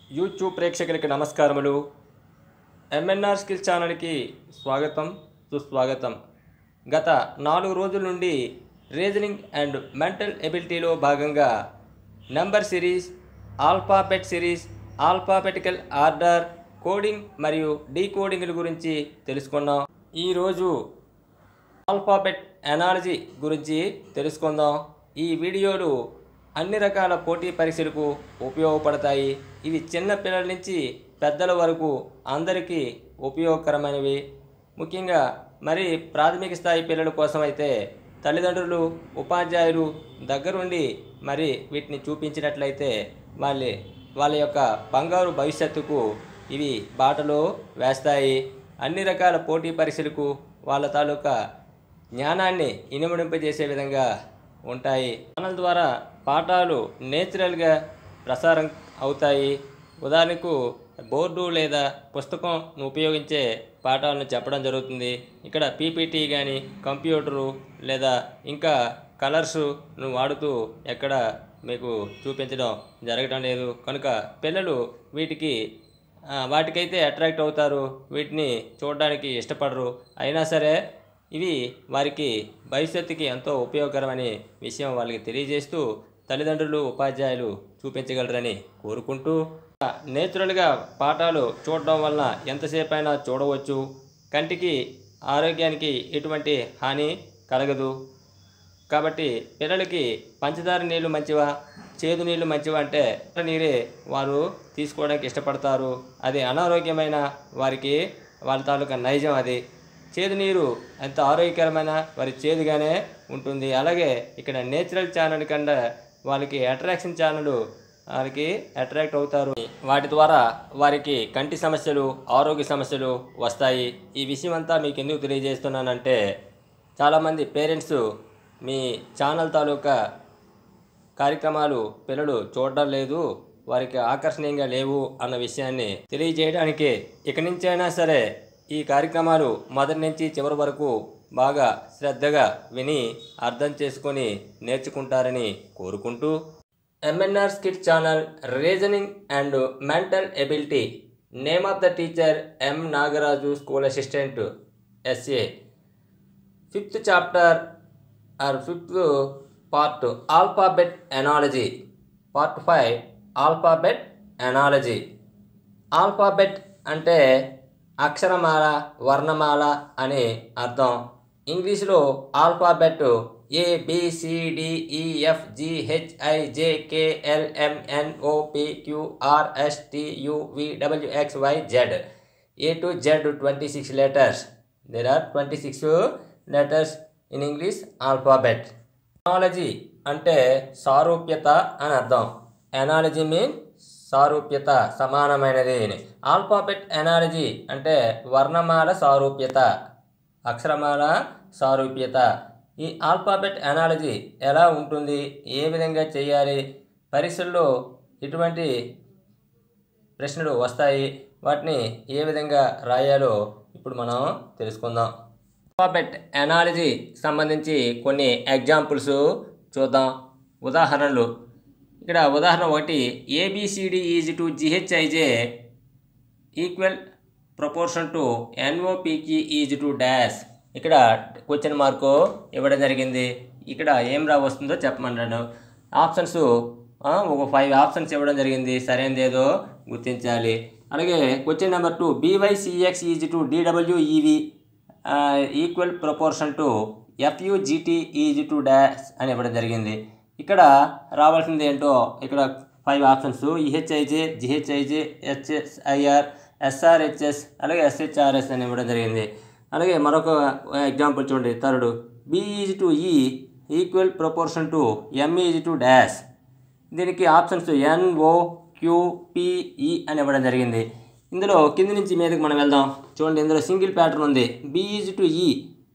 YouTube ప్రేక్షకులకి నమస్కారములు MNR skill ఛానల్కి స్వాగతం సుస్వాగతం గత నాలుగు రోజుల నుండి రీజనింగ్ అండ్ మెంటల్ ఎబిలిటీలో భాగంగా number series alphabet series alphabetical order coding మరియు డీకోడింగ్ల గురించి తెలుసుకున్నాం ఈరోజు ఆల్ఫాబెట్ ఎనాలజీ గురించి తెలుసుకుందాం ఈ వీడియోలు అన్ని రకాల పోటీ పరీక్షలకు ఉపయోగపడతాయి ఇవి చిన్న పిల్లల నుంచి పెద్దల వరకు అందరికీ ఉపయోగకరమైనవి ముఖ్యంగా మరి ప్రాథమిక స్థాయి పిల్లల కోసం అయితే తల్లిదండ్రులు ఉపాధ్యాయులు దగ్గరుండి మరి వీటిని చూపించినట్లయితే వాళ్ళ వాళ్ళ యొక్క బంగారు భవిష్యత్తుకు ఇవి బాటలో వేస్తాయి అన్ని రకాల పోటీ పరీక్షలకు వాళ్ళ తాలూకా జ్ఞానాన్ని ఇనుమడింపజేసే విధంగా ఉంటాయి ఛానల్ ద్వారా పాఠాలు నేచురల్గా ప్రసారం అవుతాయి ఉదాహరణకు బోర్డు లేదా పుస్తకం ఉపయోగించే పాఠాలను చెప్పడం జరుగుతుంది ఇక్కడ పీపీటీ కానీ కంప్యూటరు లేదా ఇంకా కలర్స్ను వాడుతూ ఎక్కడ మీకు చూపించడం జరగడం లేదు కనుక పిల్లలు వీటికి ఆ, వాటికైతే అట్రాక్ట్ అవుతారు వీటిని చూడడానికి ఇష్టపడరు అయినా సరే ఇవి వారికి భవిష్యత్తుకి ఎంతో ఉపయోగకరమనే విషయం వాళ్ళకి తెలియజేస్తూ తల్లిదండ్రులు ఉపాధ్యాయులు చూపించగలరని కోరుకుంటూ నేచురల్గా పాఠాలు చూడడం వలన ఎంతసేపు అయినా చూడవచ్చు కంటికి ఆరోగ్యానికి ఎటువంటి హాని కలగదు కాబట్టి పిల్లలకి పంచదార నీళ్ళు మంచివా చేదు నీళ్ళు మంచివా అంటే ఎర్ర నీరే వారు తీసుకోవడానికి ఇష్టపడతారు అది అనారోగ్యమైన వారికి వాళ్ళ తాలూకా నైజం అది చేదు నీరు ఎంత ఆరోగ్యకరమైన వారి చేదుగానే ఉంటుంది అలాగే ఇక్కడ నేచురల్ ఛానల్ కన్నా వాళ్ళకి అట్రాక్షన్ ఛానల్ వారికి అట్రాక్ట్ అవుతారు వాటి ద్వారా వారికి కంటి సమస్యలు ఆరోగ్య సమస్యలు వస్తాయి ఈ విషయం అంతా మీకు ఎందుకు తెలియజేస్తున్నానంటే చాలామంది పేరెంట్స్ మీ ఛానల్ తాలూకా కార్యక్రమాలు పిల్లలు చూడడం లేదు వారికి ఆకర్షణీయంగా లేవు అన్న విషయాన్ని తెలియజేయడానికి ఇక నుంచైనా సరే ఈ కార్యక్రమాలు మొదటి నుంచి చివరి వరకు బాగా శ్రద్ధగా విని అర్థం చేసుకొని నేర్చుకుంటారని కోరుకుంటూ MNR skit channel reasoning and mental ability name of the teacher M Nagaraju school assistant SA fifth chapter or fifth part alphabet analogy part five alphabet analogy alphabet అంటే అక్షరమాల వర్ణమాల అని అర్థం ఇంగ్లీష్లో alphabet A B C D E F G H I J K L M N O P Q R S T U V W X Y Z A to Z twenty six letters there are twenty six letters in English alphabet analogy అంటే సారూప్యత అని అర్థం analogy mean సారూప్యత సమానమైనది అని alphabet analogy అంటే వర్ణమాల సారూప్యత అక్షరమాల సారూప్యత ఈ ఆల్ఫాబెట్ ఎనాలజీ ఎలా ఉంటుంది ఏ విధంగా చేయాలి పరీక్షల్లో ఎటువంటి ప్రశ్నలు వస్తాయి వాటిని ఏ విధంగా రాయాలో ఇప్పుడు మనం తెలుసుకుందాం ఆల్ఫాబెట్ ఎనాలజీ సంబంధించి కొన్ని ఎగ్జాంపుల్స్ చూద్దాం ఉదాహరణలు ఇక్కడ ఉదాహరణ ఒకటి ABCD is to GHIJ equal proportion to ఎన్ఓపికి ఈజ్ టు డాష్ ఇక్కడ క్వశ్చన్ మార్కు ఇవ్వడం జరిగింది ఇక్కడ ఏం రా వస్తుందో చెప్పమన్నాడు ఆప్షన్స్ ఆ, ఒక ఫైవ్ ఆప్షన్స్ ఇవ్వడం జరిగింది సరైనది ఏదో గుర్తించాలి అలాగే question number two BYCX is to DWEV equal proportion to FUGT is to dash అని ఇవ్వడం జరిగింది ఇక్కడ రావాల్సింది ఏంటో ఇక్కడ five options EHIJ GHIJ HSIR SRHS అలాగే ఎస్హెచ్ఆర్ఎస్ అని ఇవ్వడం జరిగింది అలాగే మరొక ఎగ్జాంపుల్ చూడండి third B is to E equal proportion to M is to dash దీనికి ఆప్షన్స్ ఎన్ఓ క్యూపిఈ అని ఇవ్వడం జరిగింది ఇందులో కింది నుంచి మీదకి మనం వెళ్దాం చూడండి ఇందులో సింగిల్ ప్యాటర్న్ ఉంది B is to E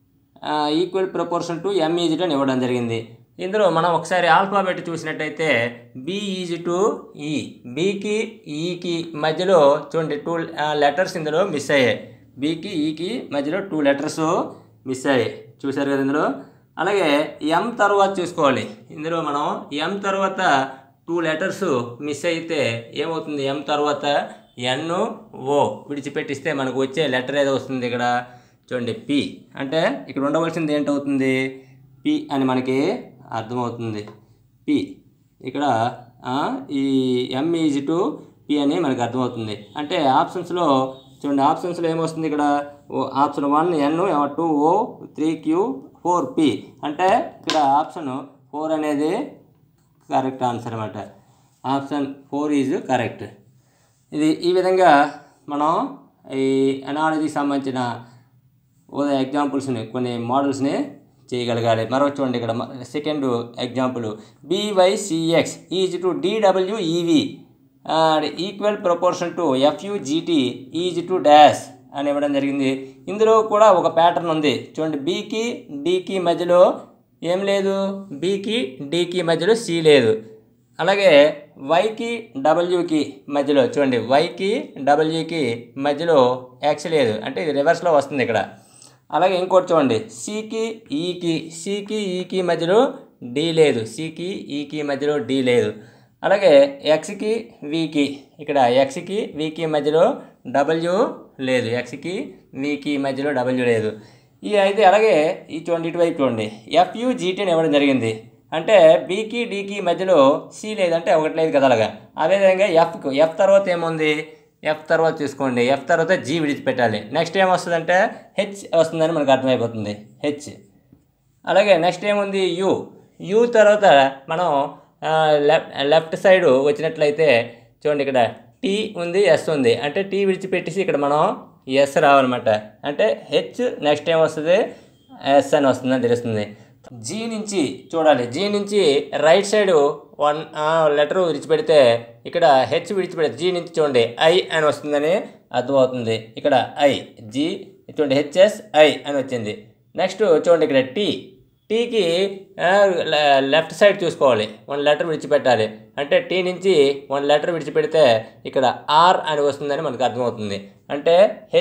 equal proportion to M is to అని ఇవ్వడం జరిగింది ఇందులో మనం ఒకసారి ఆల్ఫాబెట్ చూసినట్టయితే బి ఈజ్ టు ఈ బీకి ఈకి మధ్యలో చూడండి టూ లెటర్స్ ఇందులో మిస్ అయ్యాయి బీకి ఈకి మధ్యలో టూ లెటర్స్ మిస్ అయ్యాయి చూశారు కదా ఇందులో అలాగే ఎం తర్వాత చూసుకోవాలి ఇందులో మనం ఎం తర్వాత టూ లెటర్స్ మిస్ అయితే ఏమవుతుంది ఎం తర్వాత ఎన్ ఓ విడిచిపెట్టిస్తే మనకు వచ్చే లెటర్ ఏదో వస్తుంది ఇక్కడ చూడండి పి అంటే ఇక్కడ ఉండవలసింది ఏంటవుతుంది పి అని మనకి అర్థమవుతుంది పి ఇక్కడ ఆ, ఈ ఎం ఈజ్ టు పి అని మనకు అర్థమవుతుంది అంటే ఆప్షన్స్లో చూడండి ఆప్షన్స్లో ఏమొస్తుంది ఇక్కడ O option one N two O three Q four P అంటే ఇక్కడ ఆప్షన్ ఫోర్ అనేది కరెక్ట్ ఆన్సర్ అనమాట ఆప్షన్ ఫోర్ ఈజ్ కరెక్ట్ ఇది ఈ విధంగా మనం ఈ అనాలజీకి సంబంధించిన ఉదయ ఎగ్జాంపుల్స్ని కొన్ని మోడల్స్ని చేయగలగాలి మరో చూడండి ఇక్కడ second example BYCX is to DWEV equal proportion to FUGT is to dash అని ఇవ్వడం జరిగింది ఇందులో కూడా ఒక ప్యాటర్న్ ఉంది చూడండి బీకి డీకి మధ్యలో ఏం లేదు బీకి డీకి మధ్యలో సి లేదు అలాగే వైకి డబ్ల్యూకి మధ్యలో చూడండి వైకి డబ్ల్యూకి మధ్యలో ఎక్స్ లేదు అంటే ఇది రివర్స్లో వస్తుంది ఇక్కడ అలాగే ఇంకోటి చూడండి సికి ఈకి సికి ఈకి మధ్యలో డి లేదు సికి ఈకి మధ్యలో డి లేదు అలాగే ఎక్స్కి వికి ఇక్కడ ఎక్స్కి వికి మధ్యలో డబ్ల్యూ లేదు ఎక్స్కి వికి మధ్యలో డబ్ల్యూ లేదు ఈ అయితే అలాగే ఈ చూడండి ఇటువైపు చూడండి ఎఫ్యుజిటీని ఇవ్వడం జరిగింది అంటే బీకి డీకి మధ్యలో సి లేదంటే ఒకటి లేదు కదా అలాగా అదేవిధంగా ఎఫ్కు ఎఫ్ తర్వాత ఏముంది ఎఫ్ తర్వాత చూసుకోండి ఎఫ్ తర్వాత జీ విడిచిపెట్టాలి నెక్స్ట్ ఏం వస్తుందంటే హెచ్ వస్తుందని మనకు అర్థమైపోతుంది హెచ్ అలాగే నెక్స్ట్ ఏముంది యు యు తర్వాత మనం లెఫ్ట్ లెఫ్ట్ సైడ్ వచ్చినట్లయితే చూడండి ఇక్కడ టీ ఉంది ఎస్ ఉంది అంటే టీ విడిచిపెట్టేసి ఇక్కడ మనం ఎస్ రావాలన్నమాట అంటే హెచ్ నెక్స్ట్ ఏం వస్తుంది ఎస్ అని వస్తుందని తెలుస్తుంది జీ నుంచి చూడాలి జీ నుంచి రైట్ సైడ్ వన్ లెటర్ విడిచిపెడితే ఇక్కడ హెచ్ విడిచిపెడితే జీ నుంచి చూడండి ఐ అని వస్తుందని అర్థమవుతుంది ఇక్కడ ఐ జీ చూడండి హెచ్ఎస్ ఐ అని వచ్చింది నెక్స్ట్ చూడండి ఇక్కడ టీ టీకి లెఫ్ట్ సైడ్ చూసుకోవాలి వన్ లెటర్ విడిచిపెట్టాలి అంటే టీ నుంచి వన్ లెటర్ విడిచిపెడితే ఇక్కడ ఆర్ అని వస్తుందని మనకు అర్థమవుతుంది అంటే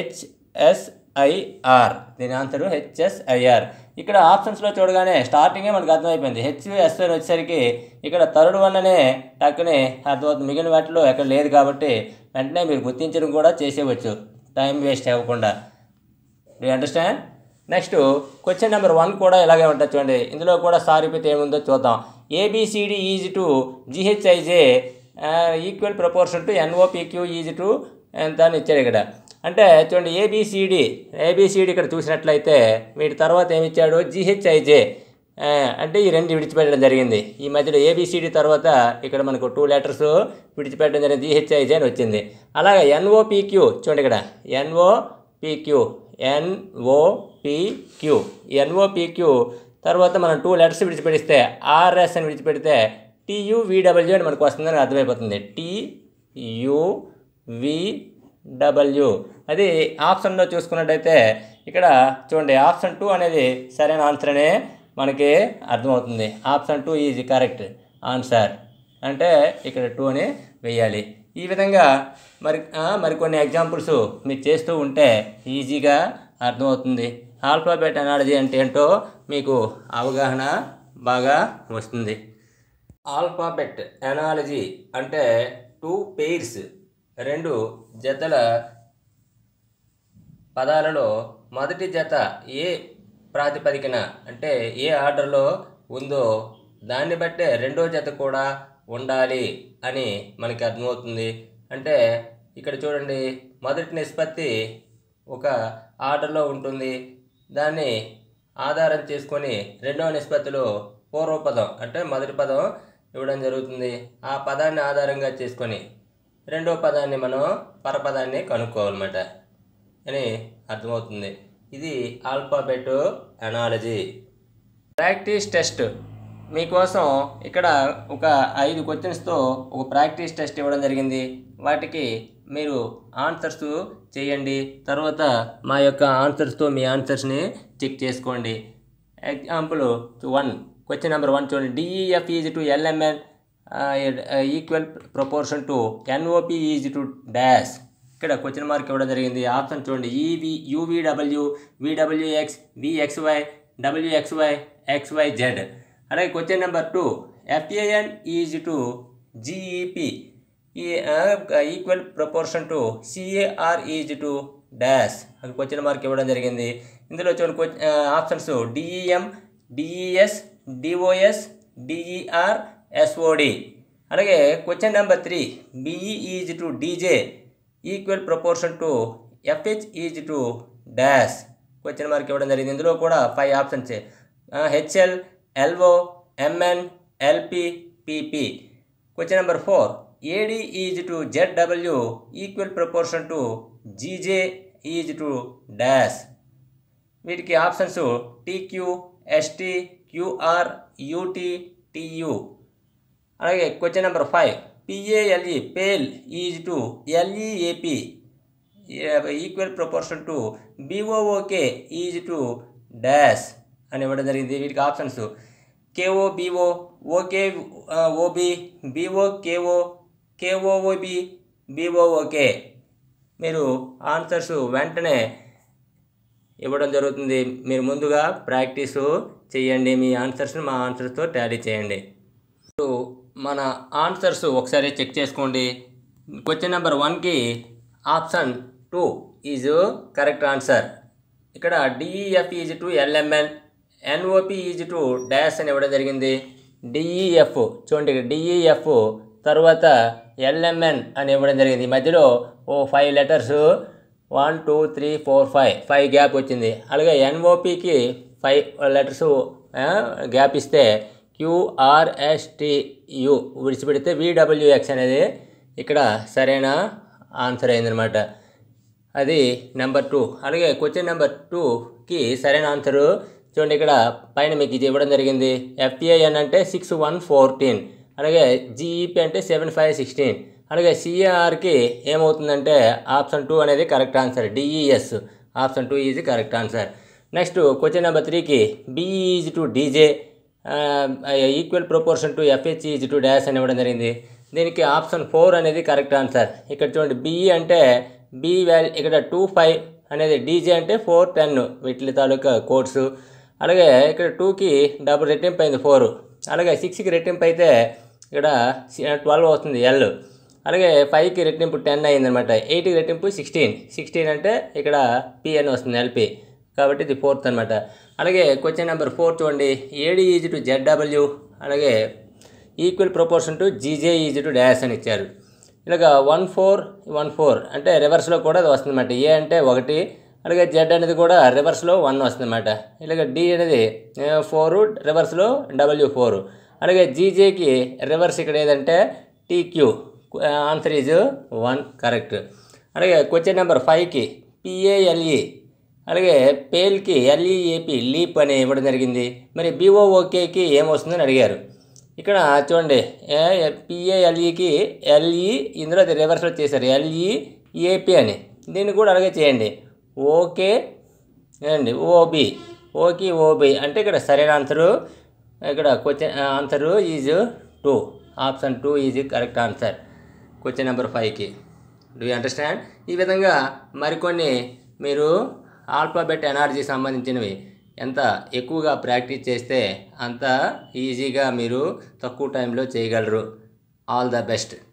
హెచ్ఎస్ఐఆర్ దీని ఆన్సర్ హెచ్ఎస్ఐఆర్ ఇక్కడ ఆప్షన్స్లో చూడగానే స్టార్టింగే మనకు అర్థమైపోయింది హెచ్ఎస్ అని వచ్చేసరికి ఇక్కడ థర్డ్ వన్ అనే టక్కునే అర్థమవుతుంది మిగిలిన వాటిలో ఎక్కడ లేదు కాబట్టి వెంటనే మీరు గుర్తించడం కూడా చేసేవచ్చు టైం వేస్ట్ అవ్వకుండా do understand next question number one కూడా ఇలాగే ఉంటుంది చూడండి ఇందులో కూడా సారూప్యత ఏముందో చూద్దాం ABCD is to GHIJ equal proportion to NOPQ is to ఎంత అని ఇచ్చాడు ఇక్కడ అంటే చూడండి ఏబిసిడి ఏబిసిడి ఇక్కడ చూసినట్లయితే వీటి తర్వాత ఏమి ఇచ్చాడు జిహెచ్ఐజే అంటే ఈ రెండు విడిచిపెట్టడం జరిగింది ఈ మధ్యలో ఏబిసిడి తర్వాత ఇక్కడ మనకు టూ లెటర్స్ విడిచిపెట్టడం జరిగింది జిహెచ్ఐజే అని వచ్చింది అలాగే ఎన్ఓపిక్యూ చూడండి ఇక్కడ ఎన్ఓపిక్యూ ఎన్ఓపిక్యూ ఎన్ఓపిక్యూ తర్వాత మనం టూ లెటర్స్ విడిచిపెడిస్తే ఆర్ఎస్ అని విడిచిపెడితే టీయువిడబ్ల్యూ అని మనకు వస్తుందని అర్థమైపోతుంది టీయువిడబ్ల్యూ అది ఆప్షన్లో చూసుకున్నట్టయితే ఇక్కడ చూడండి ఆప్షన్ టూ అనేది సరైన ఆన్సర్ అనే మనకి అర్థమవుతుంది option two is correct answer అంటే ఇక్కడ టూ అని వేయాలి ఈ విధంగా మరి ఆ, మరికొన్ని ఎగ్జాంపుల్స్ మీరు చేస్తూ ఉంటే ఈజీగా అర్థమవుతుంది ఆల్ఫాబెట్ అనాలజీ అంటే ఏంటో మీకు అవగాహన బాగా వస్తుంది ఆల్ఫాబెట్ అనాలజీ అంటే టూ పెయిర్స్ రెండు జతల పదాలలో మొదటి జత ఏ ప్రాతిపదికన అంటే ఏ ఆర్డర్లో ఉందో దాన్ని బట్టే రెండో జత కూడా ఉండాలి అని మనకి అర్థమవుతుంది అంటే ఇక్కడ చూడండి మొదటి నిష్పత్తి ఒక ఆర్డర్లో ఉంటుంది దాన్ని ఆధారం చేసుకొని రెండవ నిష్పత్తిలో పూర్వపదం అంటే మొదటి పదం ఇవ్వడం జరుగుతుంది ఆ పదాన్ని ఆధారంగా చేసుకొని రెండో పదాన్ని మనం పరపదాన్ని కనుక్కోవాలన్నమాట అని అర్థమవుతుంది ఇది ఆల్ఫాబెట్ అనాలజీ ప్రాక్టీస్ టెస్ట్ మీకోసం ఇక్కడ ఒక ఐదు క్వశ్చన్స్తో ఒక ప్రాక్టీస్ టెస్ట్ ఇవ్వడం జరిగింది వాటికి మీరు ఆన్సర్స్ చేయండి తర్వాత మా యొక్క ఆన్సర్స్తో మీ ఆన్సర్స్ని చెక్ చేసుకోండి example one question number one చూడండి DEF is to LMN equal proportion to NOP is to dash ఇక్కడ క్వశ్చన్ మార్క్ ఇవ్వడం జరిగింది ఆప్షన్ చూడండి EV UVW VWX VXY WXY XY Z అలాగే question number two FAN is to GEP ఈ equal proportion to CAR is to dash అది question mark ఇవ్వడం జరిగింది ఇందులో చూడండి options DEM DES DOS DER SOD అలాగే question number three BE is to DJ equal proportion to FH is to dash question mark ఇవ్వడం జరిగింది ఇందులో కూడా five options HL LO MN LP PP question number four AD is to ZW equal proportion to GJ is to dash వీటికి options TQ ST QR UT TU అలాగే question number five PALE pale is to LEAP equal proportion to BOOK is to dash అని ఇవ్వడం జరిగింది వీటికి options KO BO OK OB BO KO KOOB BOOK మీరు answers వెంటనే ఇవ్వడం జరుగుతుంది మీరు ముందుగా ప్రాక్టీస్ చేయండి మీ ఆన్సర్స్ని మా ఆన్సర్స్తో టాలీ చేయండి ఇప్పుడు మన ఆన్సర్స్ ఒకసారి చెక్ చేసుకోండి క్వశ్చన్ నెంబర్ వన్కి option two is correct answer ఇక్కడ DEF is to LMN NOP is to dash అని ఇవ్వడం జరిగింది డిఈఎఫ్ చూడండి డిఈఎఫ్ తర్వాత ఎల్ఎంఎన్ అని ఇవ్వడం జరిగింది ఈ మధ్యలో ఓ five letters one two three four five five gap వచ్చింది అలాగే ఎన్ఓపికి ఫైవ్ లెటర్స్ గ్యాప్ ఇస్తే క్యూఆర్ఎస్టియు విడిచిపెడితే విడబ్ల్యూఎక్స్ అనేది ఇక్కడ సరైన ఆన్సర్ అయిందనమాట అది నెంబర్ టూ అలాగే క్వశ్చన్ నెంబర్ టూకి సరైన ఆన్సరు చూడండి ఇక్కడ పైన మీకు ఇది ఇవ్వడం జరిగింది ఎఫ్ఏఎన్ అంటే సిక్స్ వన్ ఫోర్టీన్ అలాగే జీఈపీ అంటే సెవెన్ ఫైవ్ సిక్స్టీన్ అలాగే సిఏఆర్కి ఏమవుతుందంటే ఆప్షన్ టూ అనేది correct answer DES option two is correct answer next question number త్రీకి BE is to DJ equal proportion to FH is to dash అని ఇవ్వడం జరిగింది దీనికి ఆప్షన్ ఫోర్ అనేది కరెక్ట్ ఆన్సర్ ఇక్కడ చూడండి బిఈ అంటే బి వాల్ ఇక్కడ టూ ఫైవ్ అనేది డీజే అంటే ఫోర్ టెన్ వీటి తాలూకా కోడ్స్ అలాగే ఇక్కడ టూకి డబుల్ రెట్టింపు అయింది ఫోర్ అలాగే సిక్స్కి రెట్టింపు అయితే ఇక్కడ ట్వెల్వ్ వస్తుంది ఎల్ అలాగే ఫైవ్కి రెట్టింపు టెన్ అయిందనమాట ఎయిట్కి రెట్టింపు సిక్స్టీన్ సిక్స్టీన్ అంటే ఇక్కడ పిఎన్ వస్తుంది ఎల్పి కాబట్టి ఇది ఫోర్త్ అనమాట అలాగే క్వశ్చన్ నెంబర్ ఫోర్ చూడండి ఏడి ఈజ్ టు జెడ్డబ్ల్యూ అలాగే equal proportion to GJ is to dash అని ఇచ్చారు ఇలాగ వన్ ఫోర్ వన్ ఫోర్ అంటే రివర్స్లో కూడా అది వస్తుందన్నమాట ఏ అంటే ఒకటి అలాగే జెడ్ అనేది కూడా రివర్స్లో వన్ వస్తుందన్నమాట ఇలాగ డి అనేది ఫోరు రివర్స్లో డబ్ల్యూ ఫోర్ అలాగే జీజేకి రివర్స్ ఇక్కడ ఏదంటే TQ answer is one correct అలాగే క్వశ్చన్ నెంబర్ ఫైవ్కి పిఏఎల్ఈ అలాగే పేల్కి ఎల్ఈఏపి లీప్ అని ఇవ్వడం జరిగింది మరి బీఓఓకేకి ఏమొస్తుందని అడిగారు ఇక్కడ చూడండి పిఏఎల్ఈకి ఎల్ఈ ఇందులో అది రివర్స్లో చేశారు ఎల్ఈ ఏపీ అని దీన్ని కూడా అలాగే చేయండి ఓకే అండి ఓబి ఓకి ఓబి అంటే ఇక్కడ సరైన ఆన్సరు ఇక్కడ question answer is two option two is correct answer question number ఫైవ్కి డూ యూ అండర్స్టాండ్ ఈ విధంగా మరికొన్ని మీరు ఆల్ఫాబెట్ ఎనర్జీ సంబంధించినవి ఎంత ఎక్కువగా ప్రాక్టీస్ చేస్తే అంత ఈజీగా మీరు తక్కువ టైంలో చేయగలరు ఆల్ ద బెస్ట్